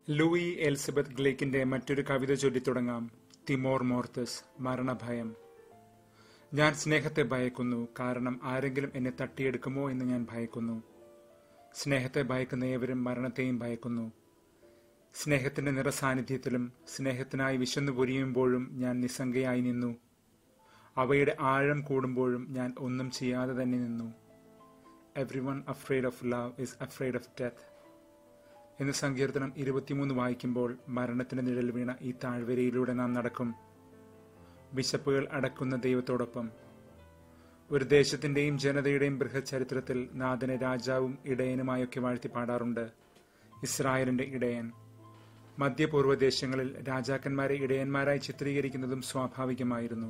Louis Elizabeth ഗ്ലേക്കിന്റെ മറ്റൊരു കവിത ചൊല്ലിത്തുടങ്ങാം Timur മോർത്തസ് മരണഭയം ഞാൻ സ്നേഹത്തെ ഭയക്കുന്നു കാരണം ആരെങ്കിലും എന്നെ തട്ടിയെടുക്കുമോ എന്ന് ഞാൻ ഭയക്കുന്നു സ്നേഹത്തെ ഭയക്കുന്ന ഏവരും മരണത്തെയും ഭയക്കുന്നു സ്നേഹത്തിന്റെ നിറസാന്നിധ്യത്തിലും സ്നേഹത്തിനായി വിശന്നു പൊരിയുമ്പോഴും ഞാൻ നിസ്സംഗയായി നിന്നു അവയുടെ ആഴം കൂടുമ്പോഴും ഞാൻ ഒന്നും ചെയ്യാതെ തന്നെ നിന്നു everyone afraid of love is afraid of death എന്ന് സങ്കീർത്തനം ഇരുപത്തിമൂന്ന് വായിക്കുമ്പോൾ മരണത്തിന്റെ നിഴൽ വീണ ഈ താഴ്വരയിലൂടെ നാം നടക്കും ബിശപ്പുകൾ അടക്കുന്ന ദൈവത്തോടൊപ്പം ഒരു ദേശത്തിന്റെയും ജനതയുടെയും ബൃഹചരിത്രത്തിൽ നാഥനെ രാജാവും ഇടയനുമായൊക്കെ വാഴ്ത്തി പാടാറുണ്ട് ഇസ്രായേലിന്റെ ഇടയൻ മധ്യപൂർവ്വ ദേശങ്ങളിൽ രാജാക്കന്മാരെ ഇടയന്മാരായി ചിത്രീകരിക്കുന്നതും സ്വാഭാവികമായിരുന്നു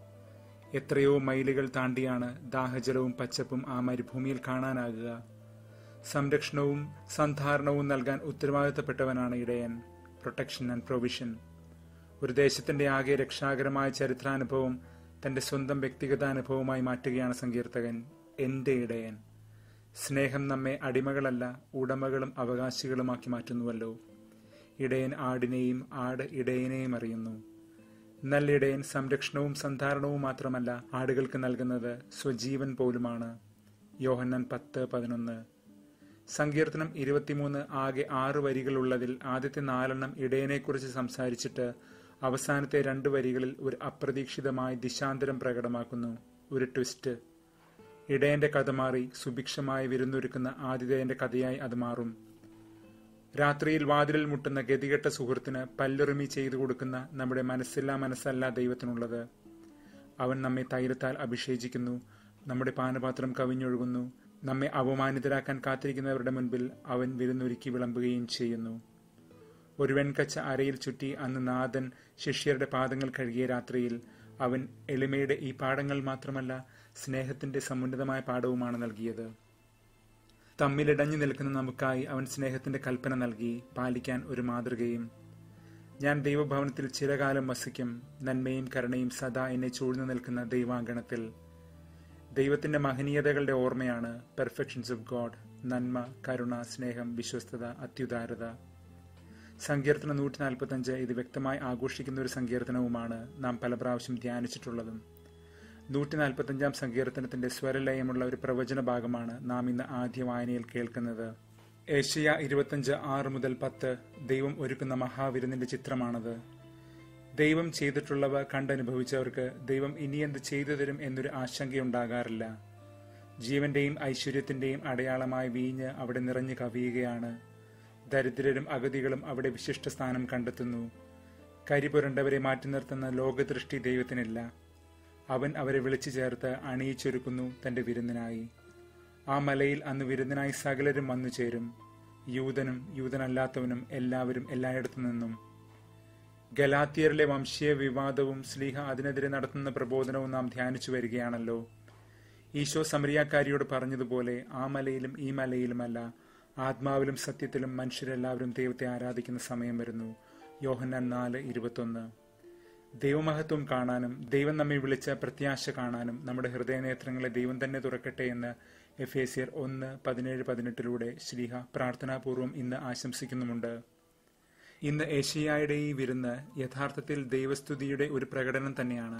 എത്രയോ മൈലുകൾ താണ്ടിയാണ് ദാഹജലവും പച്ചപ്പും ആ മരുഭൂമിയിൽ കാണാനാകുക സംരക്ഷണവും സന്ധാരണവും നൽകാൻ ഉത്തരവാദിത്തപ്പെട്ടവനാണ് ഇടയൻ പ്രൊട്ടക്ഷൻ ആൻഡ് പ്രൊവിഷൻ ഒരു ദേശത്തിന്റെ ആകെ രക്ഷാകരമായ ചരിത്രാനുഭവം തന്റെ സ്വന്തം വ്യക്തിഗതാനുഭവമായി മാറ്റുകയാണ് സങ്കീർത്തകൻ എന്റെ ഇടയൻ സ്നേഹം നമ്മെ അടിമകളല്ല ഉടമകളും അവകാശികളുമാക്കി മാറ്റുന്നുവല്ലോ ഇടയൻ ആടിനെയും ആട് ഇടയനെയും അറിയുന്നു നല്ല ഇടയൻ സംരക്ഷണവും സന്ധാരണവും മാത്രമല്ല ആടുകൾക്ക് നൽകുന്നത് സ്വജീവൻ പോലുമാണ് യോഹന്നൻ പത്ത് പതിനൊന്ന് സങ്കീർത്തനം ഇരുപത്തിമൂന്ന് ആകെ ആറ് വരികളുള്ളതിൽ ആദ്യത്തെ നാലെണ്ണം ഇടയനെക്കുറിച്ച് സംസാരിച്ചിട്ട് അവസാനത്തെ രണ്ട് വരികളിൽ ഒരു അപ്രതീക്ഷിതമായ ദിശാന്തരം പ്രകടമാക്കുന്നു ഒരു ട്വിസ്റ്റ് ഇടയന്റെ കഥ മാറി സുഭിക്ഷമായി വിരുന്നൊരുക്കുന്ന ആതിഥേയന്റെ കഥയായി അത് മാറും രാത്രിയിൽ വാതിലിൽ മുട്ടുന്ന ഗതികെട്ട സുഹൃത്തിന് പല്ലുറിമി ചെയ്തു കൊടുക്കുന്ന നമ്മുടെ മനസ്സില്ലാ മനസ്സല്ല ദൈവത്തിനുള്ളത് അവൻ നമ്മെ തൈലത്താൽ അഭിഷേചിക്കുന്നു നമ്മുടെ പാനപാത്രം കവിഞ്ഞൊഴുകുന്നു നമ്മെ അപമാനിതരാക്കാൻ കാത്തിരിക്കുന്നവരുടെ മുൻപിൽ അവൻ വിരുന്നൊരുക്കി വിളമ്പുകയും ചെയ്യുന്നു ഒരു വെൺകച്ച അരയിൽ ചുറ്റി അന്ന് നാഥൻ ശിഷ്യരുടെ പാദങ്ങൾ കഴുകിയ രാത്രിയിൽ അവൻ എളിമയുടെ ഈ പാഠങ്ങൾ മാത്രമല്ല സ്നേഹത്തിന്റെ സമുന്നതമായ പാഠവുമാണ് നൽകിയത് തമ്മിലിടഞ്ഞു നിൽക്കുന്ന നമുക്കായി അവൻ സ്നേഹത്തിന്റെ കൽപ്പന നൽകി പാലിക്കാൻ ഒരു മാതൃകയും ഞാൻ ദൈവഭവനത്തിൽ ചിരകാലം വസിക്കും നന്മയും കരുണയും സദാ എന്നെ ചൂഴ്ന്നു നിൽക്കുന്ന ദൈവാങ്കണത്തിൽ ദൈവത്തിന്റെ മഹനീയതകളുടെ ഓർമ്മയാണ് പെർഫെക്ഷൻസ് ഓഫ് ഗോഡ് നന്മ കരുണ സ്നേഹം വിശ്വസ്തത അത്യുദാരത സങ്കീർത്തനം നൂറ്റി നാൽപ്പത്തഞ്ച് ഇത് വ്യക്തമായി ആഘോഷിക്കുന്ന ഒരു സങ്കീർത്തനവുമാണ് നാം പല പ്രാവശ്യം ധ്യാനിച്ചിട്ടുള്ളതും നൂറ്റി നാൽപ്പത്തഞ്ചാം സങ്കീർത്തനത്തിന്റെ സ്വരലയമുള്ള ഒരു പ്രവചന ഭാഗമാണ് നാം ഇന്ന് ആദ്യ വായനയിൽ കേൾക്കുന്നത് ഏഷ്യ ഇരുപത്തഞ്ച് ആറ് മുതൽ പത്ത് ദൈവം ഒരുക്കുന്ന മഹാവിരുന്നിന്റെ ചിത്രമാണത് ദൈവം ചെയ്തിട്ടുള്ളവ കണ്ടനുഭവിച്ചവർക്ക് ദൈവം ഇനി എന്ത് ചെയ്തു തരും എന്നൊരു ആശങ്കയുണ്ടാകാറില്ല ജീവന്റെയും ഐശ്വര്യത്തിന്റെയും അടയാളമായ വീഞ്ഞ് അവിടെ നിറഞ്ഞു കവിയുകയാണ് ദരിദ്രരും അഗതികളും അവിടെ വിശിഷ്ട സ്ഥാനം കണ്ടെത്തുന്നു കരിപുരണ്ടവരെ മാറ്റി നിർത്തുന്ന ലോകദൃഷ്ടി ദൈവത്തിനില്ല അവൻ അവരെ വിളിച്ചു ചേർത്ത് അണിയിച്ചൊരുക്കുന്നു തന്റെ വിരുന്നിനായി ആ മലയിൽ അന്ന് വിരുന്നിനായി സകലരും വന്നു ചേരും യൂതനും യൂതനല്ലാത്തവനും എല്ലാവരും എല്ലായിടത്തു നിന്നും ഗലാത്തിയറിലെ വംശീയ വിവാദവും സ്ലീഹ അതിനെതിരെ നടത്തുന്ന പ്രബോധനവും നാം ധ്യാനിച്ചു വരികയാണല്ലോ ഈശോ സമരിയാക്കാരിയോട് പറഞ്ഞതുപോലെ ആ മലയിലും ഈ മലയിലുമല്ല ആത്മാവിലും സത്യത്തിലും മനുഷ്യരെല്ലാവരും ദൈവത്തെ ആരാധിക്കുന്ന സമയം വരുന്നു യോഹന്നാൻ നാല് ഇരുപത്തൊന്ന് ദൈവമഹത്വം കാണാനും ദൈവം നമ്മെ വിളിച്ച പ്രത്യാശ കാണാനും നമ്മുടെ ഹൃദയനേത്രങ്ങളെ ദൈവം തന്നെ തുറക്കട്ടെ എന്ന് എഫ് എ സിയർ ഒന്ന് പതിനേഴ് പതിനെട്ടിലൂടെ ശ്രീഹ പ്രാർത്ഥനാപൂർവം ഇന്ന് ആശംസിക്കുന്നുമുണ്ട് ഇന്ന് ഏഷ്യയുടെ ഈ വിരുന്ന് യഥാർത്ഥത്തിൽ ദൈവസ്തുതിയുടെ ഒരു പ്രകടനം തന്നെയാണ്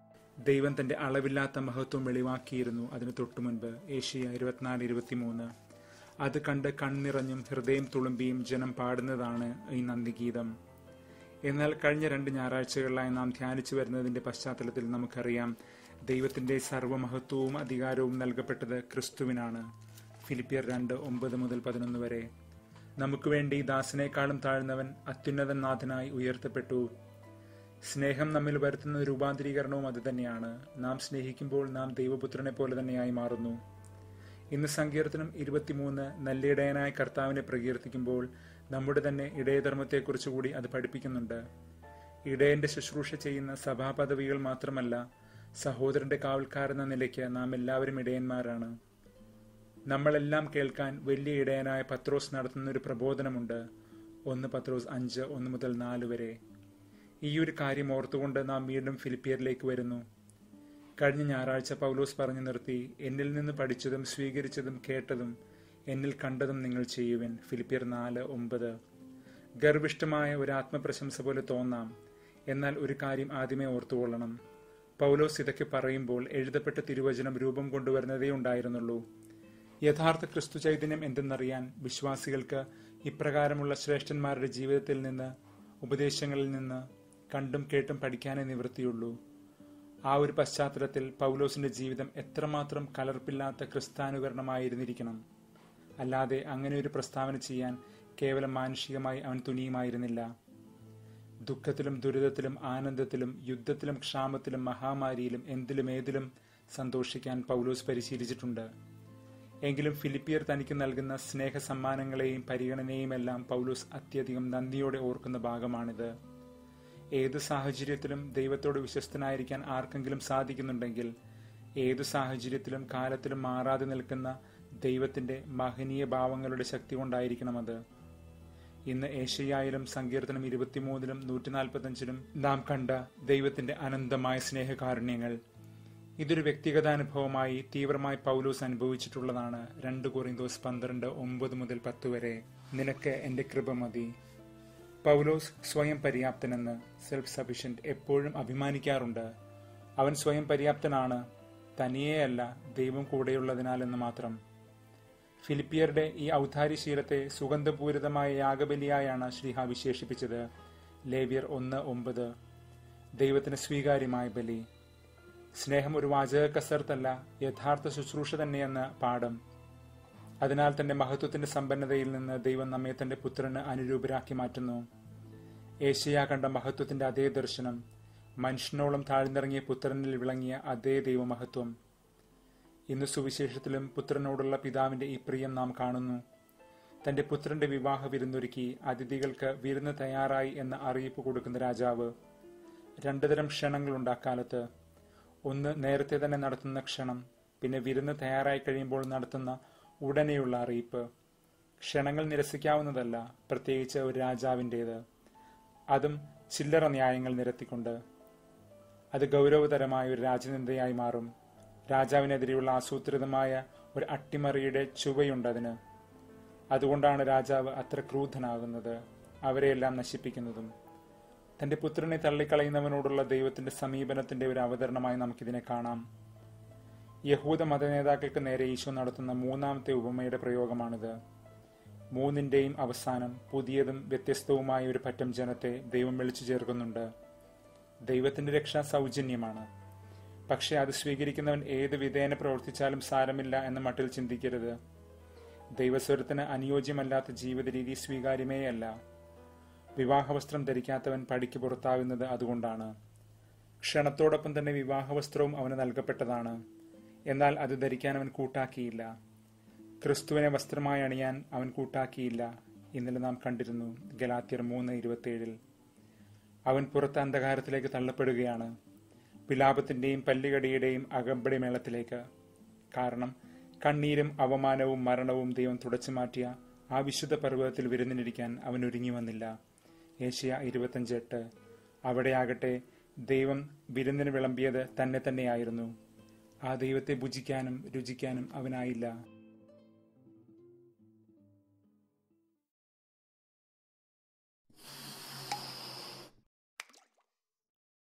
ദൈവം തന്റെ അളവില്ലാത്ത മഹത്വം വെളിവാക്കിയിരുന്നു അതിനു തൊട്ടു മുൻപ് ഏഷ്യ ഇരുപത്തിനാല് ഇരുപത്തിമൂന്ന് അത് കണ്ട് കണ്ണിറഞ്ഞും ഹൃദയം തുളുമ്പിയും ജനം പാടുന്നതാണ് ഈ നന്ദിഗീതം എന്നാൽ കഴിഞ്ഞ രണ്ട് ഞായറാഴ്ചകളിലായി നാം ധ്യാനിച്ചു വരുന്നതിന്റെ പശ്ചാത്തലത്തിൽ നമുക്കറിയാം ദൈവത്തിന്റെ സർവ്വമഹത്വവും അധികാരവും നൽകപ്പെട്ടത് ക്രിസ്തുവിനാണ് ഫിലിപ്പിയർ രണ്ട് ഒമ്പത് മുതൽ പതിനൊന്ന് വരെ നമുക്ക് വേണ്ടി ദാസനേക്കാളും താഴ്ന്നവൻ അത്യുന്നതൻ നാഥനായി ഉയർത്തപ്പെട്ടു സ്നേഹം നമ്മിൽ വരുത്തുന്ന രൂപാന്തരീകരണവും അതുതന്നെയാണ് നാം സ്നേഹിക്കുമ്പോൾ നാം ദൈവപുത്രനെ പോലെ തന്നെയായി മാറുന്നു ഇന്ന് സങ്കീർത്തനം ഇരുപത്തിമൂന്ന് നല്ലിടയനായ കർത്താവിനെ പ്രകീർത്തിക്കുമ്പോൾ നമ്മുടെ തന്നെ ഇടയധർമ്മത്തെക്കുറിച്ച് കൂടി അത് പഠിപ്പിക്കുന്നുണ്ട് ഇടയന്റെ ശുശ്രൂഷ ചെയ്യുന്ന സഭാപദവികൾ മാത്രമല്ല സഹോദരന്റെ കാവൽക്കാരെന്ന നിലയ്ക്ക് നാം എല്ലാവരും ഇടയന്മാരാണ് നമ്മളെല്ലാം കേൾക്കാൻ വലിയ ഇടയനായ പത്രോസ് നടത്തുന്ന ഒരു പ്രബോധനമുണ്ട് ഒന്ന് പത്രോസ് അഞ്ച് ഒന്ന് മുതൽ നാല് വരെ ഈ ഒരു കാര്യം ഓർത്തുകൊണ്ട് നാം വീണ്ടും ഫിലിപ്പിയറിലേക്ക് വരുന്നു കഴിഞ്ഞ ഞായറാഴ്ച പൗലോസ് പറഞ്ഞു നിർത്തി എന്നിൽ നിന്ന് പഠിച്ചതും സ്വീകരിച്ചതും കേട്ടതും എന്നിൽ കണ്ടതും നിങ്ങൾ ചെയ്യുവിൻ ഫിലിപ്പിയർ നാല് ഒമ്പത് ഗർഭിഷ്ഠമായ ഒരു ആത്മപ്രശംസ പോലെ തോന്നാം എന്നാൽ ഒരു കാര്യം ആദ്യമേ ഓർത്തുകൊള്ളണം പൗലോസ് ഇതൊക്കെ പറയുമ്പോൾ എഴുതപ്പെട്ട തിരുവചനം രൂപം കൊണ്ടുവരുന്നതേ ഉണ്ടായിരുന്നുള്ളൂ യഥാർത്ഥ ക്രിസ്തു ചൈതന്യം എന്തെന്നറിയാൻ വിശ്വാസികൾക്ക് ഇപ്രകാരമുള്ള ശ്രേഷ്ഠന്മാരുടെ ജീവിതത്തിൽ നിന്ന് ഉപദേശങ്ങളിൽ നിന്ന് കണ്ടും കേട്ടും പഠിക്കാനേ നിവൃത്തിയുള്ളൂ ആ ഒരു പശ്ചാത്തലത്തിൽ പൗലോസിന്റെ ജീവിതം എത്രമാത്രം കലർപ്പില്ലാത്ത ക്രിസ്താനുകരണമായിരുന്നിരിക്കണം അല്ലാതെ അങ്ങനെ ഒരു പ്രസ്താവന ചെയ്യാൻ കേവലം മാനുഷികമായി അവൻ തുനിയുമായിരുന്നില്ല ദുഃഖത്തിലും ദുരിതത്തിലും ആനന്ദത്തിലും യുദ്ധത്തിലും ക്ഷാമത്തിലും മഹാമാരിയിലും എന്തിലും ഏതിലും സന്തോഷിക്കാൻ പൗലോസ് പരിശീലിച്ചിട്ടുണ്ട് എങ്കിലും ഫിലിപ്പിയർ തനിക്ക് നൽകുന്ന സ്നേഹ സമ്മാനങ്ങളെയും പരിഗണനയും എല്ലാം പൗലോസ് അത്യധികം നന്ദിയോടെ ഓർക്കുന്ന ഭാഗമാണിത് ഏതു സാഹചര്യത്തിലും ദൈവത്തോട് വിശ്വസ്തനായിരിക്കാൻ ആർക്കെങ്കിലും സാധിക്കുന്നുണ്ടെങ്കിൽ ഏതു സാഹചര്യത്തിലും കാലത്തിലും മാറാതെ നിൽക്കുന്ന ദൈവത്തിന്റെ മഹനീയ ഭാവങ്ങളുടെ ശക്തി കൊണ്ടായിരിക്കണം അത് ഇന്ന് ഏഷ്യയായാലും സങ്കീർത്തനം ഇരുപത്തിമൂന്നിലും നൂറ്റി നാൽപ്പത്തഞ്ചിലും നാം കണ്ട ദൈവത്തിന്റെ അനന്തമായ സ്നേഹകാരുണ്യങ്ങൾ ഇതൊരു വ്യക്തിഗതാനുഭവമായി തീവ്രമായി പൗലൂസ് അനുഭവിച്ചിട്ടുള്ളതാണ് രണ്ട് കൊറിന്തോസ് പന്ത്രണ്ട് ഒമ്പത് മുതൽ പത്ത് വരെ നിനക്ക് എന്റെ കൃപ മതി പൗലോസ് സ്വയം പര്യാപ്തനെന്ന് സെൽഫ് സഫിഷ്യന്റ് എപ്പോഴും അഭിമാനിക്കാറുണ്ട് അവൻ സ്വയം പര്യാപ്തനാണ് തനിയെയല്ല ദൈവം കൂടെയുള്ളതിനാൽ എന്ന് മാത്രം ഫിലിപ്പിയറുടെ ഈ ഔദാര്യശീലത്തെ സുഗന്ധപൂരിതമായ യാഗബലിയായാണ് ശ്രീഹ വിശേഷിപ്പിച്ചത് ലേവ്യർ ഒന്ന് ഒമ്പത് ദൈവത്തിന് സ്വീകാര്യമായ ബലി സ്നേഹം ഒരു വാചക കസർത്തല്ല യഥാർത്ഥ ശുശ്രൂഷ തന്നെയെന്ന് പാഠം അതിനാൽ തന്റെ മഹത്വത്തിന്റെ സമ്പന്നതയിൽ നിന്ന് ദൈവം നമ്മെ തന്റെ പുത്രന് അനുരൂപരാക്കി മാറ്റുന്നു ഏഷ്യ കണ്ട മഹത്വത്തിന്റെ അതേ ദർശനം മനുഷ്യനോളം താഴ്ന്നിറങ്ങിയ പുത്രനിൽ വിളങ്ങിയ അതേ ദൈവമഹത്വം ഇന്ന് സുവിശേഷത്തിലും പുത്രനോടുള്ള പിതാവിന്റെ ഈ പ്രിയം നാം കാണുന്നു തന്റെ പുത്രന്റെ വിവാഹ വിരുന്നൊരുക്കി അതിഥികൾക്ക് വിരുന്ന് തയ്യാറായി എന്ന അറിയിപ്പ് കൊടുക്കുന്ന രാജാവ് രണ്ടുതരം ക്ഷണങ്ങളുണ്ട് അക്കാലത്ത് ഒന്ന് നേരത്തെ തന്നെ നടത്തുന്ന ക്ഷണം പിന്നെ വിരുന്ന് തയ്യാറായി കഴിയുമ്പോൾ നടത്തുന്ന ഉടനെയുള്ള അറിയിപ്പ് ക്ഷണങ്ങൾ നിരസിക്കാവുന്നതല്ല പ്രത്യേകിച്ച് ഒരു രാജാവിൻ്റേത് അതും ചില്ലറ ന്യായങ്ങൾ നിരത്തിക്കൊണ്ട് അത് ഗൗരവതരമായ ഒരു രാജനിന്ദയായി മാറും രാജാവിനെതിരെയുള്ള ആസൂത്രിതമായ ഒരു അട്ടിമറിയുടെ ചുവയുണ്ട് അതിന് അതുകൊണ്ടാണ് രാജാവ് അത്ര ക്രൂധനാകുന്നത് അവരെയെല്ലാം നശിപ്പിക്കുന്നതും തന്റെ പുത്രനെ തള്ളിക്കളയുന്നവനോടുള്ള ദൈവത്തിന്റെ സമീപനത്തിന്റെ ഒരു അവതരണമായി നമുക്കിതിനെ കാണാം യഹൂദ മതനേതാക്കൾക്ക് നേരെ ഈശോ നടത്തുന്ന മൂന്നാമത്തെ ഉപമയുടെ പ്രയോഗമാണിത് മൂന്നിന്റെയും അവസാനം പുതിയതും വ്യത്യസ്തവുമായ ഒരു പറ്റം ജനത്തെ ദൈവം വിളിച്ചു ചേർക്കുന്നുണ്ട് ദൈവത്തിന്റെ രക്ഷ സൗജന്യമാണ് പക്ഷെ അത് സ്വീകരിക്കുന്നവൻ ഏത് വിധേന പ്രവർത്തിച്ചാലും സാരമില്ല എന്ന മട്ടിൽ ചിന്തിക്കരുത് ദൈവസ്വരത്തിന് അനുയോജ്യമല്ലാത്ത ജീവിത രീതി സ്വീകാര്യമേയല്ല വിവാഹവസ്ത്രം ധരിക്കാത്തവൻ പടിക്ക് പുറത്താകുന്നത് അതുകൊണ്ടാണ് ക്ഷണത്തോടൊപ്പം തന്നെ വിവാഹവസ്ത്രവും അവന് നൽകപ്പെട്ടതാണ് എന്നാൽ അത് ധരിക്കാൻ അവൻ കൂട്ടാക്കിയില്ല ക്രിസ്തുവിനെ വസ്ത്രമായി അണിയാൻ അവൻ കൂട്ടാക്കിയില്ല ഇന്നലെ നാം കണ്ടിരുന്നു ഗലാത്യർ മൂന്ന് ഇരുപത്തിയേഴിൽ അവൻ പുറത്ത് അന്ധകാരത്തിലേക്ക് തള്ളപ്പെടുകയാണ് വിലാപത്തിന്റെയും പല്ലുകടിയുടെയും അകമ്പടി മേളത്തിലേക്ക് കാരണം കണ്ണീരും അവമാനവും മരണവും ദൈവം തുടച്ചു മാറ്റിയ ആ വിശുദ്ധ പർവ്വതത്തിൽ വിരുന്നിനിരിക്കാൻ അവൻ ഒരുങ്ങി വന്നില്ല ഏഷ്യ ഇരുപത്തഞ്ച് എട്ട് അവിടെയാകട്ടെ ദൈവം വിരുന്നിന് വിളമ്പിയത് തന്നെ തന്നെയായിരുന്നു ആ ദൈവത്തെ ഭുജിക്കാനും രുചിക്കാനും അവനായില്ല